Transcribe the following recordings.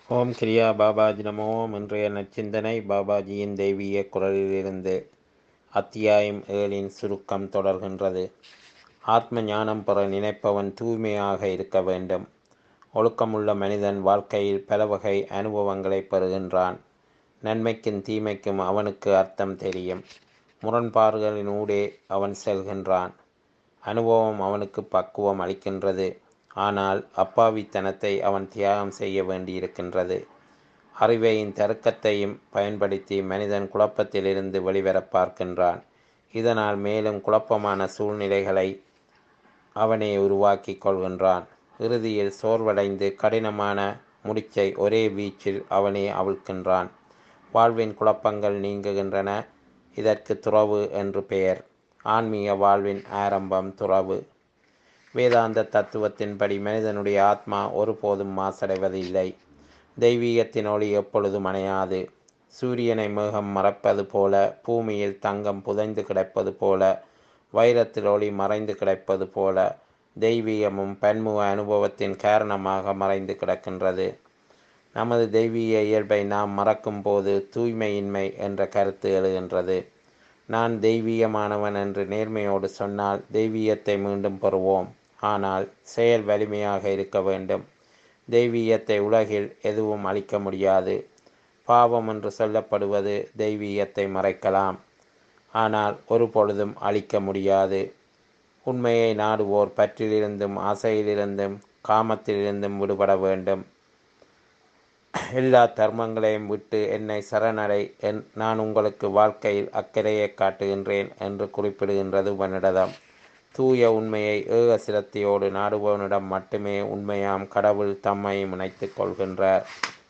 ஓம் கிரியா பாபாஜி நமோ இன்றைய நச்சிந்தனை பாபாஜியின் தெய்வீக குரலிலிருந்து அத்தியாயம் ஏழின் சுருக்கம் தொடர்கின்றது ஆத்ம ஞானம் பெற நினைப்பவன் தூய்மையாக இருக்க வேண்டும் ஒழுக்கமுள்ள மனிதன் வாழ்க்கையில் பல வகை அனுபவங்களை பெறுகின்றான் நன்மைக்கும் தீமைக்கும் அவனுக்கு அர்த்தம் தெரியும் முரண்பாடுகளினூடே அவன் செல்கின்றான் அனுபவம் அவனுக்கு பக்குவம் அளிக்கின்றது ஆனால் அப்பாவித்தனத்தை அவன் தியாகம் செய்ய வேண்டியிருக்கின்றது அறிவையின் தருக்கத்தையும் பயன்படுத்தி மனிதன் குழப்பத்திலிருந்து வெளிவர பார்க்கின்றான் இதனால் மேலும் குழப்பமான சூழ்நிலைகளை அவனே உருவாக்கி கொள்கின்றான் இறுதியில் சோர்வடைந்து கடினமான முடிச்சை ஒரே வீச்சில் அவனே அவிழ்க்கின்றான் வாழ்வின் குழப்பங்கள் நீங்குகின்றன இதற்கு துறவு என்று பெயர் ஆன்மீக வாழ்வின் ஆரம்பம் துறவு வேதாந்த தத்துவத்தின்படி மனிதனுடைய ஆத்மா ஒருபோதும் மாசடைவதில்லை தெய்வீகத்தின் ஒளி எப்பொழுதும் அணையாது சூரியனை மேகம் மறைப்பது போல பூமியில் தங்கம் புதைந்து கிடப்பது போல வைரத்தில் ஒளி மறைந்து கிடப்பது போல தெய்வீகமும் பன்முக அனுபவத்தின் காரணமாக மறைந்து கிடக்கின்றது நமது தெய்வீக இயல்பை நாம் மறக்கும் போது தூய்மையின்மை என்ற கருத்து எழுகின்றது நான் தெய்வீகமானவன் என்று நேர்மையோடு சொன்னால் தெய்வீகத்தை மீண்டும் பெறுவோம் ஆனால் செயல் வலிமையாக இருக்க வேண்டும் தெய்வீகத்தை உலகில் எதுவும் அளிக்க முடியாது பாவம் என்று சொல்லப்படுவது தெய்வீகத்தை மறைக்கலாம் ஆனால் ஒரு பொழுதும் அழிக்க முடியாது உண்மையை நாடுவோர் பற்றிலிருந்தும் ஆசையிலிருந்தும் காமத்திலிருந்தும் விடுபட வேண்டும் எல்லா தர்மங்களையும் விட்டு என்னை சரணடை என் நான் உங்களுக்கு வாழ்க்கையில் அக்கறையை காட்டுகின்றேன் என்று குறிப்பிடுகின்றது உபனிடதம் தூய உண்மையை ஏக சிரத்தையோடு நாடுபவனிடம் மட்டுமே உண்மையாம் கடவுள் தம்மை முனைத்துக் கொள்கின்றார்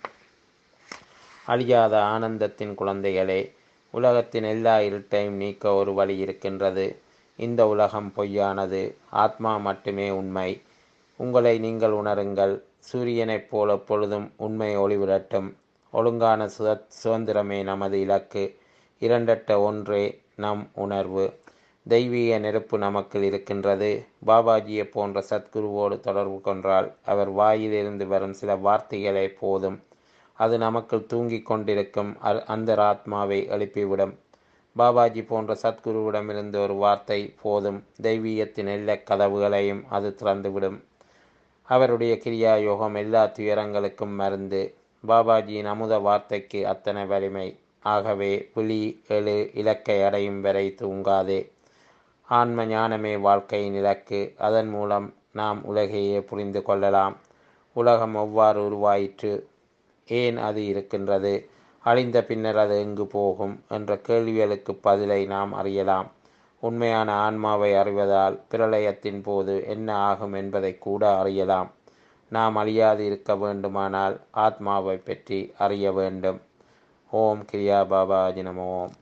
அழியாத ஆனந்தத்தின் குழந்தைகளே உலகத்தின் எல்லா இருட்டையும் நீக்க ஒரு வழி இருக்கின்றது இந்த உலகம் பொய்யானது ஆத்மா மட்டுமே உண்மை உங்களை நீங்கள் உணருங்கள் சூரியனைப் போல எப்பொழுதும் உண்மை ஒளிவிடட்டும் ஒழுங்கான சுத சுதந்திரமே நமது இலக்கு இரண்டற்ற ஒன்றே நம் உணர்வு தெய்வீக நெருப்பு நமக்குள் இருக்கின்றது பாபாஜியை போன்ற சத்குருவோடு தொடர்பு கொன்றால் அவர் வாயிலிருந்து வரும் சில வார்த்தைகளே போதும் அது நமக்குள் தூங்கிக் கொண்டிருக்கும் அந்த ஆத்மாவை எழுப்பிவிடும் பாபாஜி போன்ற சத்குருவிடமிருந்து ஒரு வார்த்தை போதும் தெய்வீகத்தின் எல்லா கதவுகளையும் அது திறந்துவிடும் அவருடைய கிரியா யோகம் எல்லா துயரங்களுக்கும் மருந்து பாபாஜியின் அமுத வார்த்தைக்கு அத்தனை வலிமை ஆகவே புலி எழு இலக்கை அடையும் வரை தூங்காதே ஆன்ம ஞானமே வாழ்க்கையின் இலக்கு அதன் மூலம் நாம் உலகையே புரிந்து கொள்ளலாம் உலகம் எவ்வாறு உருவாயிற்று ஏன் அது இருக்கின்றது அழிந்த பின்னர் அது எங்கு போகும் என்ற கேள்விகளுக்கு பதிலை நாம் அறியலாம் உண்மையான ஆன்மாவை அறிவதால் பிரளயத்தின் போது என்ன ஆகும் என்பதை கூட அறியலாம் நாம் அழியாது இருக்க வேண்டுமானால் ஆத்மாவை பற்றி அறிய வேண்டும் ஓம் கிரியா பாபாஜி நம ஓம்